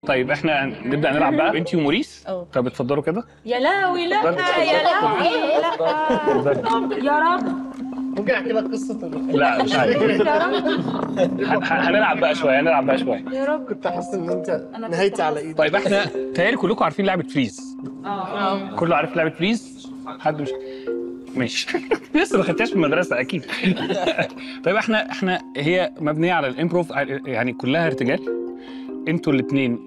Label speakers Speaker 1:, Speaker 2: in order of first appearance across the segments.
Speaker 1: طيب احنا نبدا نلعب بقى انت وموريس
Speaker 2: اه.
Speaker 1: طب اتفضلوا كده
Speaker 2: يا لهوي لا يا لهوي لا يا رب
Speaker 3: ممكن احكي لك قصه
Speaker 1: لا مش عارف
Speaker 2: يا رب
Speaker 1: ه- ه- هنلعب بقى شويه هنلعب بقى شويه
Speaker 2: يا رب
Speaker 3: كنت حاسس ان انت
Speaker 2: أنا كنت
Speaker 3: نهايتي على
Speaker 2: حاسة-
Speaker 3: ايدي
Speaker 1: طيب احنا تهيألي كلكم عارفين لعبه فريز
Speaker 2: اه
Speaker 1: كله عارف لعبه فريز حد مش ماشي لسه ما خدتهاش في المدرسه اكيد طيب احنا احنا هي مبنيه على الامبروف يعني كلها ارتجال انتوا الاثنين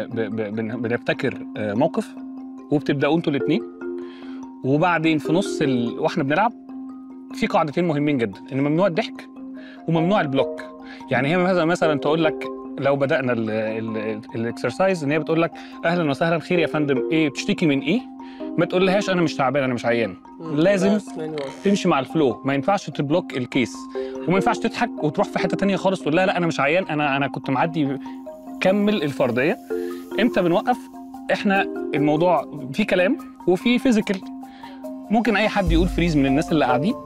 Speaker 1: بنبتكر آه، موقف وبتبداوا انتوا الاثنين وبعدين في نص ال... واحنا بنلعب في قاعدتين مهمين جدا ان ممنوع الضحك وممنوع البلوك يعني هي مثلا مثلا تقول لك لو بدانا الاكسرسايز ان هي بتقول لك اهلا وسهلا خير يا فندم ايه بتشتكي من ايه ما تقولهاش انا مش تعبان انا مش عيان لازم تمشي مع الفلو ما ينفعش تبلوك الكيس وما ينفعش تضحك وتروح في حته تانية خالص تقول لها لا انا مش عيان انا انا كنت معدي كمل الفرضيه امتى بنوقف احنا الموضوع في كلام وفي فيزيكال ممكن اي حد يقول فريز من الناس اللي قاعدين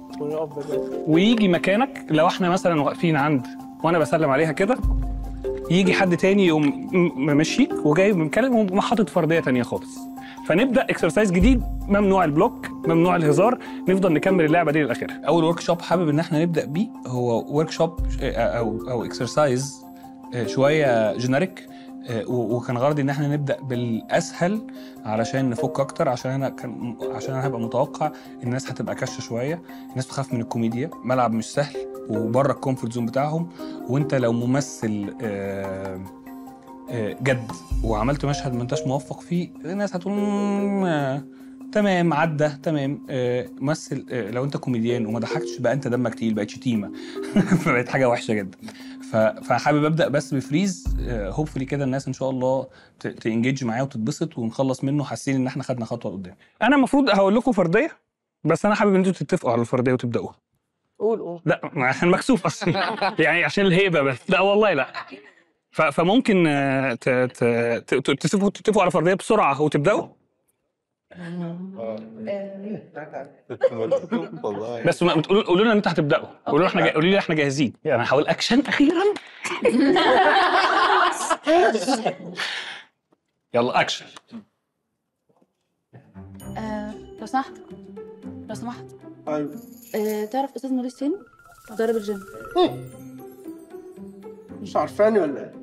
Speaker 1: ويجي مكانك لو احنا مثلا واقفين عند وانا بسلم عليها كده يجي حد تاني يقوم م- ممشيك وجاي مكلم وحاطط فرديه تانية خالص فنبدا اكسرسايز جديد ممنوع البلوك ممنوع الهزار نفضل نكمل اللعبه دي للاخر اول ورك شوب حابب ان احنا نبدا بيه هو ورك شوب او او اكسرسايز شويه جينيريك وكان غرضي ان احنا نبدا بالاسهل علشان نفك اكتر عشان انا كان عشان انا هبقى متوقع الناس هتبقى كشه شويه الناس بتخاف من الكوميديا ملعب مش سهل وبره الكومفورت زون بتاعهم وانت لو ممثل آه، آه، جد وعملت مشهد ما انتش موفق فيه الناس هتقول "مم، آه، تمام عدى تمام آه، مثل آه، لو انت كوميديان وما ضحكتش بقى انت دمك تقيل بقت شتيمه فبقت حاجه وحشه جدا ف- فحابب ابدا بس بفريز هوبفلي كده الناس ان شاء الله ت- تنجيج معاه وتتبسط ونخلص منه حاسين ان احنا خدنا خطوه لقدام انا المفروض هقول لكم فرديه بس انا حابب ان انتوا تتفقوا على الفرديه وتبداوا
Speaker 3: قول قول
Speaker 1: لا ما عشان مكسوف اصلا يعني عشان الهيبه بس لا والله لا ف- فممكن آه، ت- ت- ت- ت- تتفقوا تتفقوا على فرديه بسرعه وتبداوا
Speaker 4: والله
Speaker 1: بس ما تقولوا قولوا لنا ان انتوا هتبداوا قولوا لنا احنا جا- قولوا لي احنا جاهزين يعني هحاول اكشن اخيرا يلا اكشن
Speaker 2: آه، لو سمحت لو سمحت
Speaker 3: ايوه
Speaker 2: آه، تعرف استاذ موريس فين؟ مدرب الجيم
Speaker 3: مش عارفاني ولا ايه؟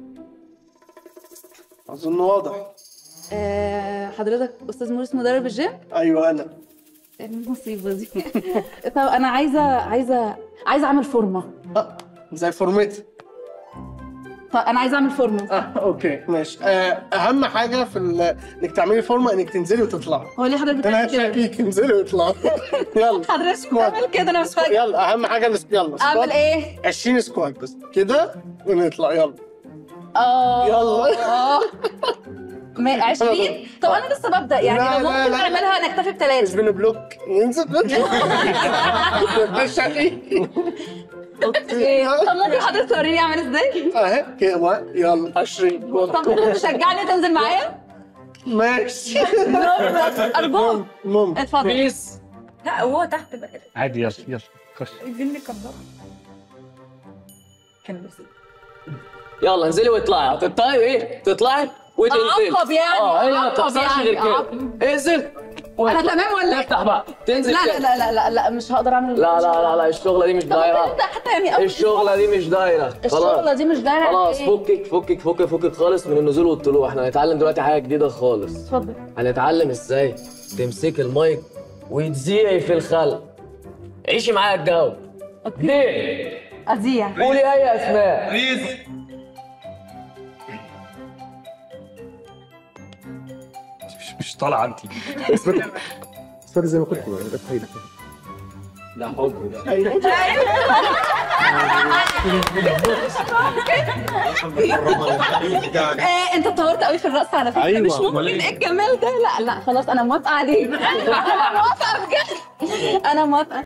Speaker 3: اظن واضح
Speaker 2: آه، حضرتك استاذ موريس مدرب الجيم؟
Speaker 3: ايوه انا
Speaker 2: إيه المصيبه دي طب انا عايزه عايزه عايزه اعمل فورمه
Speaker 3: آه، زي فورمتي
Speaker 2: طب انا عايزه اعمل فورمه
Speaker 3: اه اوكي ماشي آه، اهم حاجه في ال- انك تعملي فورمه انك تنزلي وتطلعي
Speaker 2: هو ليه حضرتك
Speaker 3: انا
Speaker 2: بتعمل كده؟
Speaker 3: هشاركيك انزلي واطلعي يلا
Speaker 2: حضرتك بتعمل كده انا مش فاكره
Speaker 3: يلا اهم حاجه الس- يلا سكوات.
Speaker 2: اعمل ايه؟
Speaker 3: 20 سكوات بس كده ونطلع يلا
Speaker 2: اه
Speaker 3: يلا.
Speaker 2: اه ما 20 طب انا لسه ببدا يعني
Speaker 3: لا،
Speaker 2: لو
Speaker 3: لا،
Speaker 2: ممكن
Speaker 3: لا.
Speaker 2: نعملها نكتفي
Speaker 3: مش
Speaker 2: بثلاثه
Speaker 3: بنبلوك ننزل نطلع شقي
Speaker 2: اوكي طب ممكن حضرتك توريني اعمل ازاي؟
Speaker 3: اهي كده يلا 20
Speaker 2: طب ممكن تشجعني تنزل معايا؟
Speaker 3: ماشي
Speaker 2: ارجوك
Speaker 3: ممكن
Speaker 2: اتفضل لا هو تحت بقى
Speaker 1: عادي يلا يلا خش
Speaker 2: عايزين نكبر كان بس
Speaker 5: يلا انزلي واطلعي هتطلعي ايه؟ تطلعي وتنزلي
Speaker 2: أعقب يعني،
Speaker 5: اه هي ما
Speaker 2: أعقب
Speaker 5: بتحصلش
Speaker 2: يعني،
Speaker 5: غير كده
Speaker 2: أعقب.
Speaker 5: انزل
Speaker 2: انا تمام ولا إيه؟
Speaker 5: افتح بقى تنزل
Speaker 2: لا
Speaker 5: كده.
Speaker 2: لا لا لا لا لا مش هقدر اعمل
Speaker 5: لا لا لا لا الشغله دي مش
Speaker 2: طب
Speaker 5: دايره
Speaker 2: انت حتى يعني أول
Speaker 5: الشغله دي مش دايره
Speaker 2: الشغله
Speaker 5: خلاص
Speaker 2: دي مش دايره
Speaker 5: خلاص
Speaker 2: إيه؟
Speaker 5: فكك فكك فكك فكك خالص من النزول والطلوع احنا هنتعلم دلوقتي حاجه جديده خالص
Speaker 2: اتفضل
Speaker 5: هنتعلم ازاي تمسك المايك وتذيعي في الخلق عيشي معايا الجو ليه؟
Speaker 2: اذيع
Speaker 5: قولي اي اسماء
Speaker 1: مش, مش طالعه انت
Speaker 3: سوري زي ما كنت بتخيل
Speaker 5: ده حب
Speaker 2: آه انت اتطورت قوي في الرقص على فكره
Speaker 3: أيوة،
Speaker 2: مش ممكن
Speaker 3: أمال إيه؟
Speaker 2: ايه الجمال ده لا لا خلاص انا موافقه عليك انا موافقه بجد انا موافقه